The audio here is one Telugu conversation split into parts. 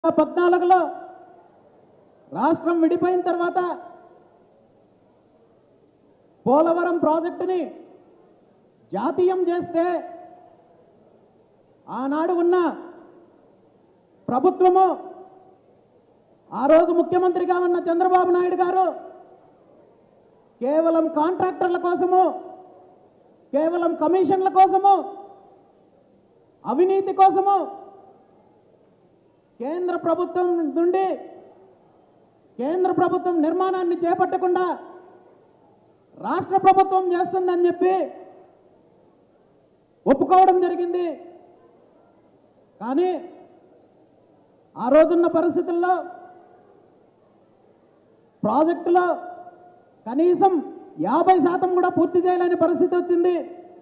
పద్నాలుగులో రాష్ట్రం విడిపోయిన తర్వాత పోలవరం ప్రాజెక్టుని జాతీయం చేస్తే ఆనాడు ఉన్న ప్రభుత్వము ఆ రోజు ముఖ్యమంత్రిగా ఉన్న చంద్రబాబు నాయుడు గారు కేవలం కాంట్రాక్టర్ల కోసము కేవలం కమిషన్ల కోసము అవినీతి కోసము కేంద్ర ప్రభుత్వం నుండి కేంద్ర ప్రభుత్వం నిర్మాణాన్ని చేపట్టకుండా రాష్ట్ర ప్రభుత్వం చేస్తుందని చెప్పి ఒప్పుకోవడం జరిగింది కానీ ఆ రోజున్న పరిస్థితుల్లో ప్రాజెక్టులో కనీసం యాభై శాతం కూడా పూర్తి చేయలేని పరిస్థితి వచ్చింది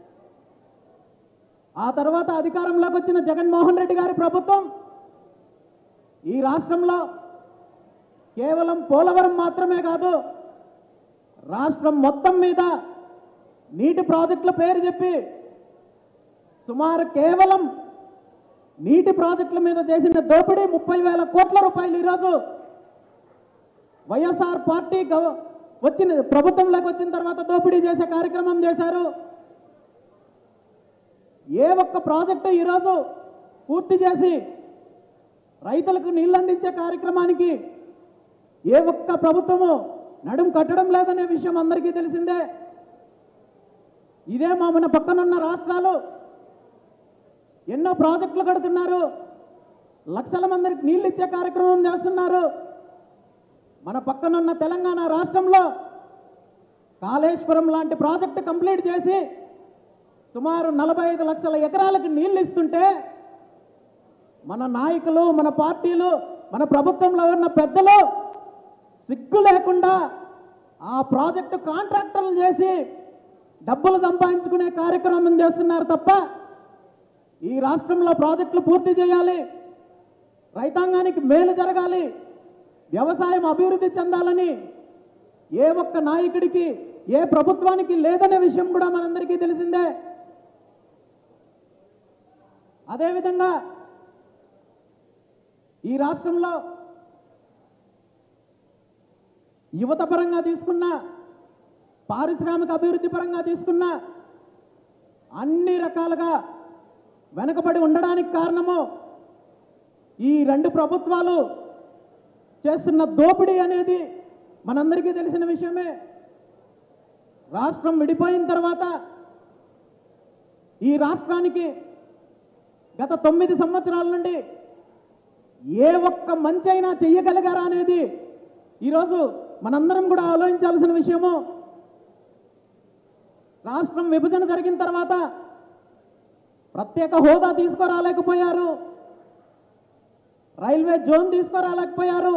ఆ తర్వాత అధికారంలోకి వచ్చిన జగన్మోహన్ రెడ్డి గారి ప్రభుత్వం ఈ రాష్ట్రంలో కేవలం పోలవరం మాత్రమే కాదు రాష్ట్రం మొత్తం మీద నీటి ప్రాజెక్టుల పేరు చెప్పి సుమారు కేవలం నీటి ప్రాజెక్టుల మీద చేసిన దోపిడీ ముప్పై వేల కోట్ల రూపాయలు ఈరోజు వైఎస్ఆర్ పార్టీ గవ- వచ్చిన ప్రభుత్వంలోకి వచ్చిన తర్వాత దోపిడీ చేసే కార్యక్రమం చేశారు ఏ ఒక్క ప్రాజెక్టు ఈరోజు పూర్తి చేసి రైతులకు నీళ్ళు అందించే కార్యక్రమానికి ఏ ఒక్క ప్రభుత్వము నడుం కట్టడం లేదనే విషయం అందరికీ తెలిసిందే ఇదే మా మన పక్కనున్న రాష్ట్రాలు ఎన్నో ప్రాజెక్టులు కడుతున్నారు లక్షల మందికి నీళ్ళు ఇచ్చే కార్యక్రమం చేస్తున్నారు మన పక్కనున్న తెలంగాణ రాష్ట్రంలో కాళేశ్వరం లాంటి ప్రాజెక్టు కంప్లీట్ చేసి సుమారు నలభై ఐదు లక్షల ఎకరాలకు నీళ్ళు ఇస్తుంటే మన నాయకులు మన పార్టీలు మన ప్రభుత్వంలో ఉన్న పెద్దలు సిగ్గు లేకుండా ఆ ప్రాజెక్టు కాంట్రాక్టర్లు చేసి డబ్బులు సంపాదించుకునే కార్యక్రమం చేస్తున్నారు తప్ప ఈ రాష్ట్రంలో ప్రాజెక్టులు పూర్తి చేయాలి రైతాంగానికి మేలు జరగాలి వ్యవసాయం అభివృద్ధి చెందాలని ఏ ఒక్క నాయకుడికి ఏ ప్రభుత్వానికి లేదనే విషయం కూడా మనందరికీ తెలిసిందే అదేవిధంగా ఈ రాష్ట్రంలో యువత పరంగా తీసుకున్న పారిశ్రామిక అభివృద్ధి పరంగా తీసుకున్న అన్ని రకాలుగా వెనకబడి ఉండడానికి కారణము ఈ రెండు ప్రభుత్వాలు చేస్తున్న దోపిడీ అనేది మనందరికీ తెలిసిన విషయమే రాష్ట్రం విడిపోయిన తర్వాత ఈ రాష్ట్రానికి గత తొమ్మిది సంవత్సరాల నుండి ఏ ఒక్క మంచి అయినా చెయ్యగలిగారా అనేది ఈరోజు మనందరం కూడా ఆలోచించాల్సిన విషయము రాష్ట్రం విభజన జరిగిన తర్వాత ప్రత్యేక హోదా తీసుకురాలేకపోయారు రైల్వే జోన్ తీసుకురాలేకపోయారు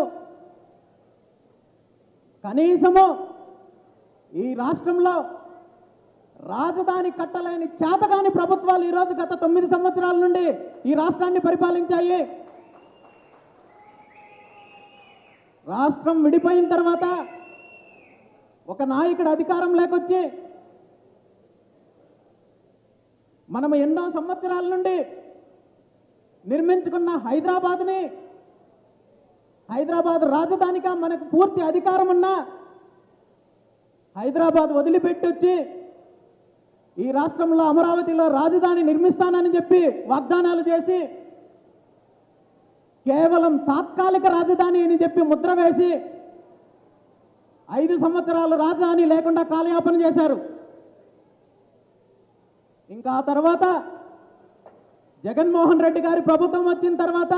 కనీసము ఈ రాష్ట్రంలో రాజధాని కట్టలేని చేతగాని ప్రభుత్వాలు ఈరోజు గత తొమ్మిది సంవత్సరాల నుండి ఈ రాష్ట్రాన్ని పరిపాలించాయి రాష్ట్రం విడిపోయిన తర్వాత ఒక నాయకుడు అధికారం లేకొచ్చి మనం ఎన్నో సంవత్సరాల నుండి నిర్మించుకున్న హైదరాబాద్ని హైదరాబాద్ రాజధానిగా మనకు పూర్తి అధికారం ఉన్నా హైదరాబాద్ వదిలిపెట్టి వచ్చి ఈ రాష్ట్రంలో అమరావతిలో రాజధాని నిర్మిస్తానని చెప్పి వాగ్దానాలు చేసి కేవలం తాత్కాలిక రాజధాని అని చెప్పి ముద్ర వేసి ఐదు సంవత్సరాలు రాజధాని లేకుండా కాలయాపన చేశారు ఇంకా ఆ తర్వాత జగన్మోహన్ రెడ్డి గారి ప్రభుత్వం వచ్చిన తర్వాత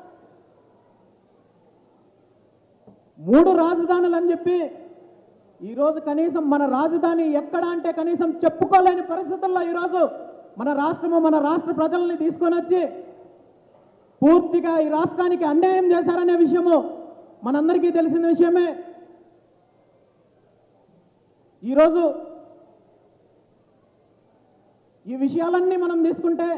మూడు రాజధానులు అని చెప్పి ఈరోజు కనీసం మన రాజధాని ఎక్కడ అంటే కనీసం చెప్పుకోలేని పరిస్థితుల్లో ఈరోజు మన రాష్ట్రము మన రాష్ట్ర ప్రజల్ని తీసుకొని వచ్చి పూర్తిగా ఈ రాష్ట్రానికి అన్యాయం చేశారనే విషయము మనందరికీ తెలిసిన విషయమే ఈరోజు ఈ విషయాలన్నీ మనం తీసుకుంటే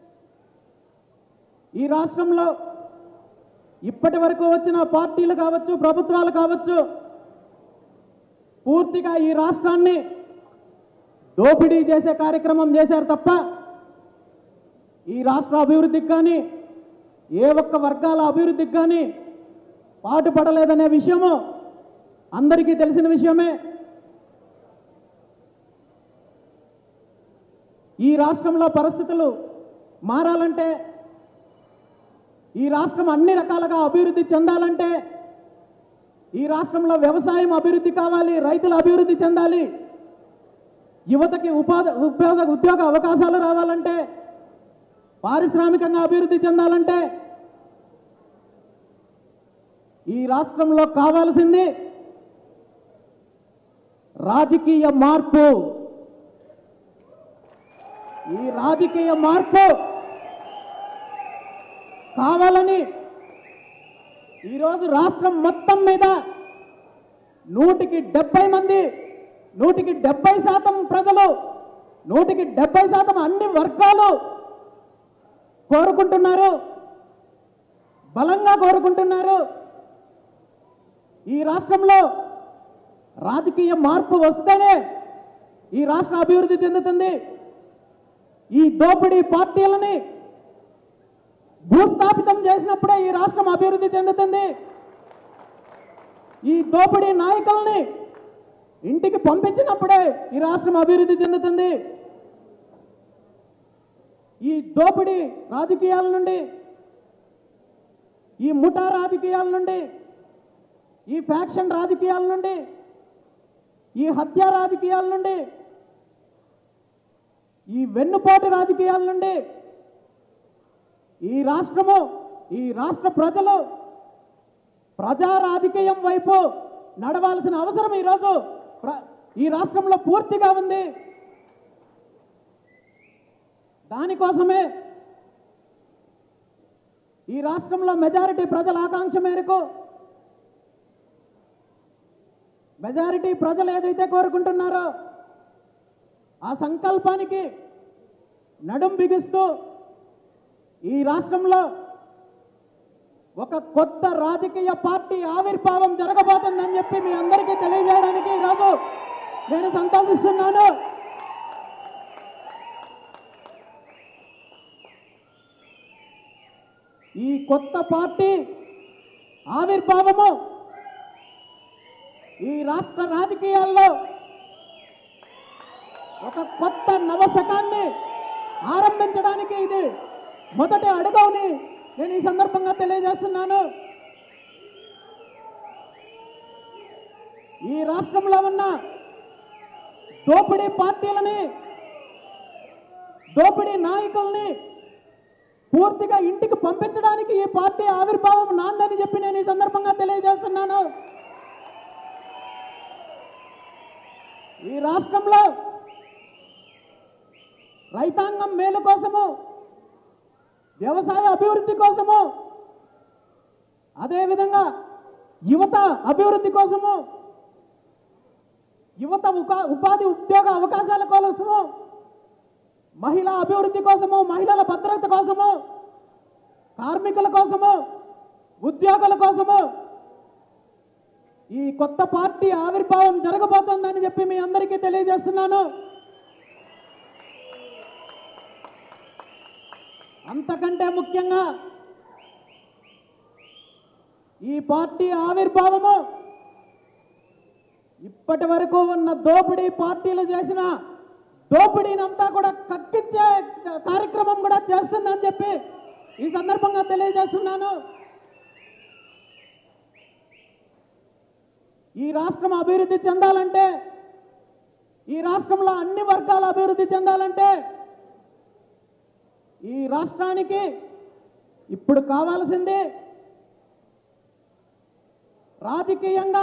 ఈ రాష్ట్రంలో ఇప్పటి వరకు వచ్చిన పార్టీలు కావచ్చు ప్రభుత్వాలు కావచ్చు పూర్తిగా ఈ రాష్ట్రాన్ని దోపిడీ చేసే కార్యక్రమం చేశారు తప్ప ఈ రాష్ట్ర అభివృద్ధికి కానీ ఏ ఒక్క వర్గాల అభివృద్ధికి కానీ పాటుపడలేదనే విషయము అందరికీ తెలిసిన విషయమే ఈ రాష్ట్రంలో పరిస్థితులు మారాలంటే ఈ రాష్ట్రం అన్ని రకాలుగా అభివృద్ధి చెందాలంటే ఈ రాష్ట్రంలో వ్యవసాయం అభివృద్ధి కావాలి రైతులు అభివృద్ధి చెందాలి యువతకి ఉపాధి ఉపాధి ఉద్యోగ అవకాశాలు రావాలంటే పారిశ్రామికంగా అభివృద్ధి చెందాలంటే ఈ రాష్ట్రంలో కావాల్సింది రాజకీయ మార్పు ఈ రాజకీయ మార్పు కావాలని ఈరోజు రాష్ట్రం మొత్తం మీద నూటికి డెబ్బై మంది నూటికి డెబ్బై శాతం ప్రజలు నూటికి డెబ్బై శాతం అన్ని వర్గాలు కోరుకుంటున్నారు బలంగా కోరుకుంటున్నారు ఈ రాష్ట్రంలో రాజకీయ మార్పు వస్తేనే ఈ రాష్ట్రం అభివృద్ధి చెందుతుంది ఈ దోపిడీ పార్టీలని భూస్థాపితం చేసినప్పుడే ఈ రాష్ట్రం అభివృద్ధి చెందుతుంది ఈ దోపిడీ నాయకుల్ని ఇంటికి పంపించినప్పుడే ఈ రాష్ట్రం అభివృద్ధి చెందుతుంది ఈ దోపిడీ రాజకీయాల నుండి ఈ ముఠా రాజకీయాల నుండి ఈ ఫ్యాక్షన్ రాజకీయాల నుండి ఈ హత్య రాజకీయాల నుండి ఈ వెన్నుపోటు రాజకీయాల నుండి ఈ రాష్ట్రము ఈ రాష్ట్ర ప్రజలు ప్రజా రాజకీయం వైపు నడవాల్సిన అవసరం ఈరోజు ప్ర- ఈ రాష్ట్రంలో పూర్తిగా ఉంది దానికోసమే ఈ రాష్ట్రంలో మెజారిటీ ప్రజల ఆకాంక్ష మేరకు మెజారిటీ ప్రజలు ఏదైతే కోరుకుంటున్నారో ఆ సంకల్పానికి నడుం బిగిస్తూ ఈ రాష్ట్రంలో ఒక కొత్త రాజకీయ పార్టీ ఆవిర్భావం జరగబోతుందని చెప్పి మీ అందరికీ తెలియజేయడానికి ఈరోజు నేను సంతోషిస్తున్నాను ఈ కొత్త పార్టీ ఆవిర్భావము ఈ రాష్ట్ర రాజకీయాల్లో ఒక కొత్త నవశకాన్ని ఆరంభించడానికి ఇది మొదటి అడుగుని నేను ఈ సందర్భంగా తెలియజేస్తున్నాను ఈ రాష్ట్రంలో ఉన్న దోపిడీ పార్టీలని దోపిడీ నాయకుల్ని పూర్తిగా ఇంటికి పంపించడానికి ఈ పార్టీ ఆవిర్భావం నాందని చెప్పి నేను ఈ సందర్భంగా తెలియజేస్తున్నాను ఈ రాష్ట్రంలో రైతాంగం మేలు కోసము వ్యవసాయ అభివృద్ధి కోసము అదేవిధంగా యువత అభివృద్ధి కోసము యువత ఉకా ఉపాధి ఉద్యోగ అవకాశాల కోసము మహిళా అభివృద్ధి కోసము మహిళల భద్రత కోసము కార్మికుల కోసము ఉద్యోగుల కోసము ఈ కొత్త పార్టీ ఆవిర్భావం జరగబోతోందని చెప్పి మీ అందరికీ తెలియజేస్తున్నాను అంతకంటే ముఖ్యంగా ఈ పార్టీ ఆవిర్భావము ఇప్పటి వరకు ఉన్న దోపిడీ పార్టీలు చేసిన దోపిడీనంతా కూడా కక్కించే కార్యక్రమం కూడా చేస్తుందని చెప్పి ఈ సందర్భంగా తెలియజేస్తున్నాను ఈ రాష్ట్రం అభివృద్ధి చెందాలంటే ఈ రాష్ట్రంలో అన్ని వర్గాల అభివృద్ధి చెందాలంటే ఈ రాష్ట్రానికి ఇప్పుడు కావాల్సింది రాజకీయంగా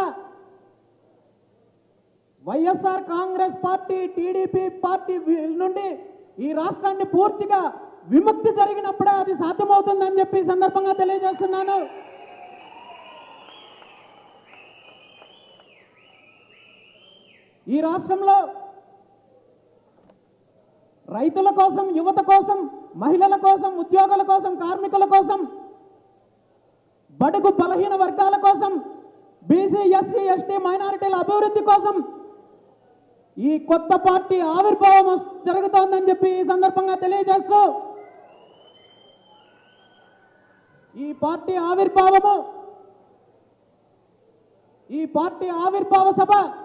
YSR Congress party TDP party వీ- నుండి ఈ రాష్ట్రాన్ని పూర్తిగా విముక్తి జరిగినప్పుడే అది సాధ్యమవుతుందని చెప్పి ఈ సందర్భంగా తెలియజేస్తున్నాను ఈ రాష్ట్రంలో రైతుల కోసం యువత కోసం మహిళల కోసం ఉద్యోగుల కోసం కార్మికుల కోసం బడుగు బలహీన వర్గాల కోసం బీసీ ఎస్సీ ఎస్టీ మైనారిటీల అభివృద్ధి కోసం ఈ కొత్త పార్టీ ఆవిర్భావం వస్- జరుగుతోందని చెప్పి ఈ సందర్భంగా తెలియజేస్తూ ఈ పార్టీ ఆవిర్భావము ఈ పార్టీ ఆవిర్భావ సభ